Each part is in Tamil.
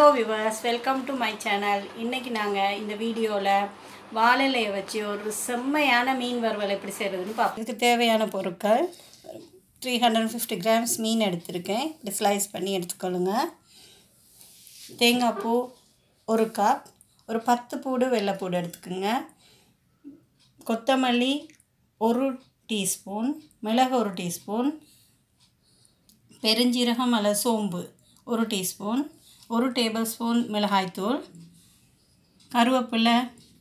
hello viewers welcome to my channel இன்றைக்கி நாங்கள் இந்த வீடியோவில் வாழலையை வச்சு ஒரு செம்மையான மீன் வறுவல் எப்படி செய்கிறதுன்னு பார்ப்போம் இதுக்கு தேவையான பொருட்கள் த்ரீ ஹண்ட்ரட் ஃபிஃப்டி கிராம்ஸ் மீன் எடுத்திருக்கேன் இப்படி ஸ்லைஸ் பண்ணி எடுத்துக்கொள்ளுங்க தேங்காய் பூ ஒரு கப் ஒரு பத்து பூடு வெள்ளைப்பூடு எடுத்துக்கோங்க கொத்தமல்லி ஒரு டீஸ்பூன் மிளகு ஒரு டீஸ்பூன் பெருஞ்சீரகம் அல்லது சோம்பு ஒரு டீஸ்பூன் ஒரு டேபிள் ஸ்பூன் மிளகாய்த்தூள் கருவேப்பிலை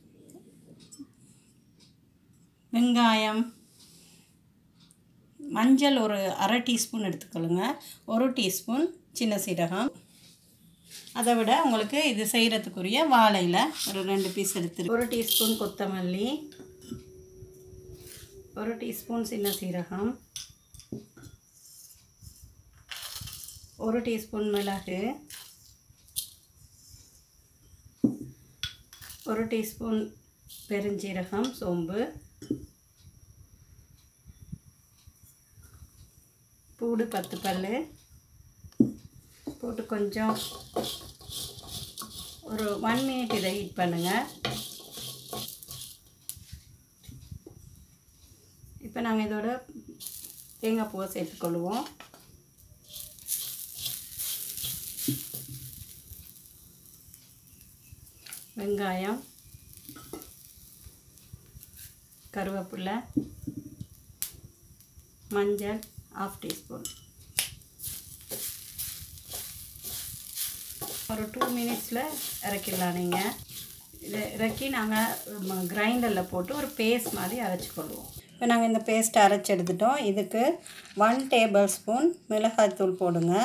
வெங்காயம் மஞ்சள் ஒரு அரை டீஸ்பூன் எடுத்துக்கொள்ளுங்க ஒரு டீஸ்பூன் சின்ன சீரகம் அதை விட உங்களுக்கு இது செய்கிறதுக்குரிய வாழையில் ஒரு ரெண்டு பீஸ் எடுத்து ஒரு டீஸ்பூன் கொத்தமல்லி ஒரு டீஸ்பூன் சின்ன சீரகம் ஒரு டீஸ்பூன் மிளகு ஒரு டீஸ்பூன் பெருஞ்சீரகம் சோம்பு பூடு பத்து பல் போட்டு கொஞ்சம் ஒரு ஒன் மினிட் இதை ஹீட் பண்ணுங்கள் இப்போ நாங்கள் இதோட தேங்காய் பூவை சேர்த்துக்கொள்வோம் வெங்காயம் கருவேப்பிலை மஞ்சள் ஆஃப் டீஸ்பூன் ஒரு டூ மினிட்ஸில் இறக்கிடலாம் நீங்கள் இதை இறக்கி நாங்கள் கிரைண்டரில் போட்டு ஒரு பேஸ்ட் மாதிரி அரைச்சிக்கொள்வோம் இப்போ நாங்கள் இந்த பேஸ்ட் அரைச்சி எடுத்துட்டோம் இதுக்கு ஒன் டேபிள் ஸ்பூன் மிளகாய்த்தூள் போடுங்க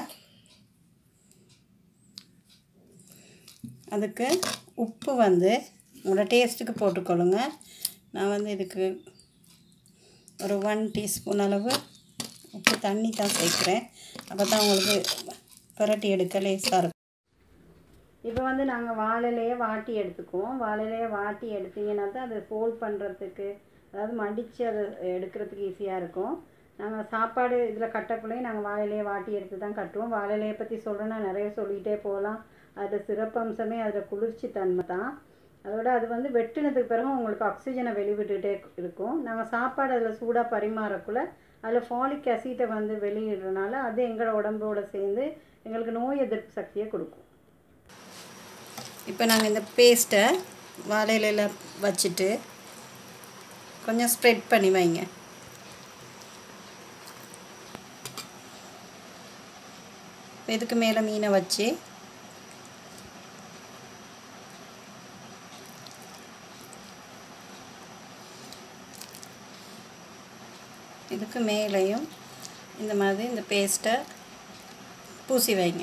அதுக்கு உப்பு வந்து உங்களோட டேஸ்ட்டுக்கு போட்டுக்கொள்ளுங்க நான் வந்து இதுக்கு ஒரு ஒன் டீஸ்பூன் அளவு உப்பு தண்ணி தான் சேர்க்குறேன் அப்போ தான் உங்களுக்கு புரட்டி எடுக்க லேஸாக இருக்கும் இப்போ வந்து நாங்கள் வாழையிலையே வாட்டி எடுத்துக்குவோம் வாழையிலையே வாட்டி எடுத்தீங்கன்னா தான் அதை ஃபோல்ட் பண்ணுறதுக்கு அதாவது மடித்து அதை எடுக்கிறதுக்கு ஈஸியாக இருக்கும் நாங்கள் சாப்பாடு இதில் கட்டக்குள்ளேயும் நாங்கள் வாழையிலையே வாட்டி எடுத்து தான் கட்டுவோம் வாழையிலையை பற்றி சொல்கிறேன்னா நிறைய சொல்லிகிட்டே போகலாம் அதோட சிறப்பம்சமே அதில் குளிர்ச்சி தன்மை தான் அதோட அது வந்து வெட்டினதுக்கு பிறகு உங்களுக்கு ஆக்சிஜனை வெளிவிட்டுட்டே இருக்கும் நாங்கள் சாப்பாடு அதில் சூடாக பரிமாறக்குள்ள அதில் ஃபாலிக் அசிட்டை வந்து வெளியிடுறதுனால அது எங்களோட உடம்போட சேர்ந்து எங்களுக்கு நோய் எதிர்ப்பு சக்தியை கொடுக்கும் இப்போ நாங்கள் இந்த பேஸ்ட்டை வாழையில வச்சுட்டு கொஞ்சம் ஸ்ப்ரெட் பண்ணி வைங்க இதுக்கு மேலே மீனை வச்சு இதுக்கு மேலேயும் இந்த மாதிரி இந்த பேஸ்ட்டை பூசி வைங்க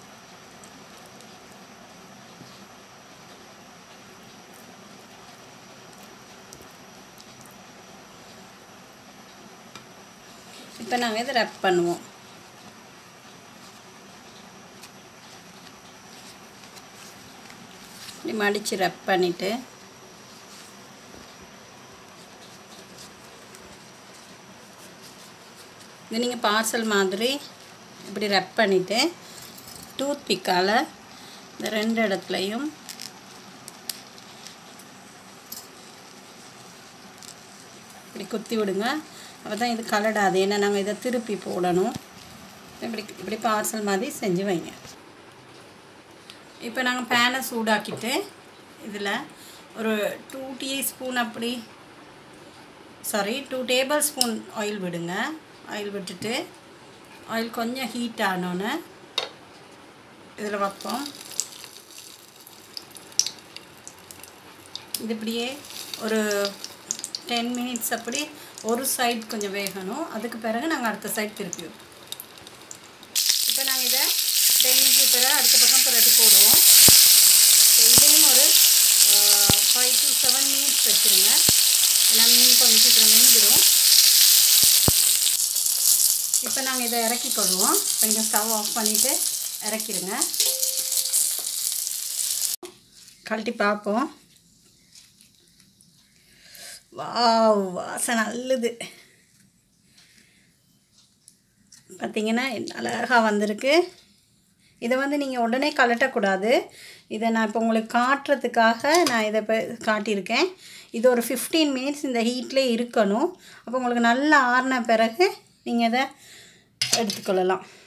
இப்போ நாங்கள் இதை ரப் பண்ணுவோம் இப்படி மடித்து ரப் பண்ணிவிட்டு இது நீங்கள் பார்சல் மாதிரி இப்படி ரப் பண்ணிவிட்டு டூத் பிக்கால் இந்த ரெண்டு இடத்துலையும் இப்படி குத்தி விடுங்க அப்போ தான் இது கலடாது ஏன்னா நாங்கள் இதை திருப்பி போடணும் இப்படி இப்படி பார்சல் மாதிரி செஞ்சு வைங்க இப்போ நாங்கள் பேனை சூடாக்கிட்டு இதில் ஒரு டூ டீஸ்பூன் அப்படி sorry two tablespoon oil விடுங்க ஆயில் விட்டுட்டு ஆயில் கொஞ்சம் ஹீட் ஆனோன்னு இதில் வைப்போம் இது இப்படியே ஒரு டென் மினிட்ஸ் அப்படி ஒரு சைடு கொஞ்சம் வேகணும் அதுக்கு பிறகு நாங்கள் அடுத்த சைடு திருப்பி வைப்போம் இப்போ நாங்கள் இதை டென் மினிட்ஸ் பிறகு அடுத்த பக்கம் புரட்டி போடுவோம் இதையும் ஒரு ஃபைவ் டு செவன் மினிட்ஸ் வச்சுருங்க ஏன்னா மீன் கொஞ்சம் சீக்கிரம் வெந்துடும் இப்போ நாங்கள் இதை இறக்கி கொள்வோம் கொஞ்சம் ஸ்டவ் ஆஃப் பண்ணிவிட்டு இறக்கிடுங்க கழட்டி பார்ப்போம் வாவ் வாசனை நல்லது பார்த்தீங்கன்னா அழகாக வந்திருக்கு இதை வந்து நீங்கள் உடனே கலட்டக்கூடாது இதை நான் இப்போ உங்களுக்கு காட்டுறதுக்காக நான் இதை இப்போ காட்டியிருக்கேன் இது ஒரு ஃபிஃப்டீன் மினிட்ஸ் இந்த ஹீட்லேயே இருக்கணும் அப்போ உங்களுக்கு நல்லா ஆறின பிறகு நீங்கள் இதை எடுத்துக்கொள்ளலாம்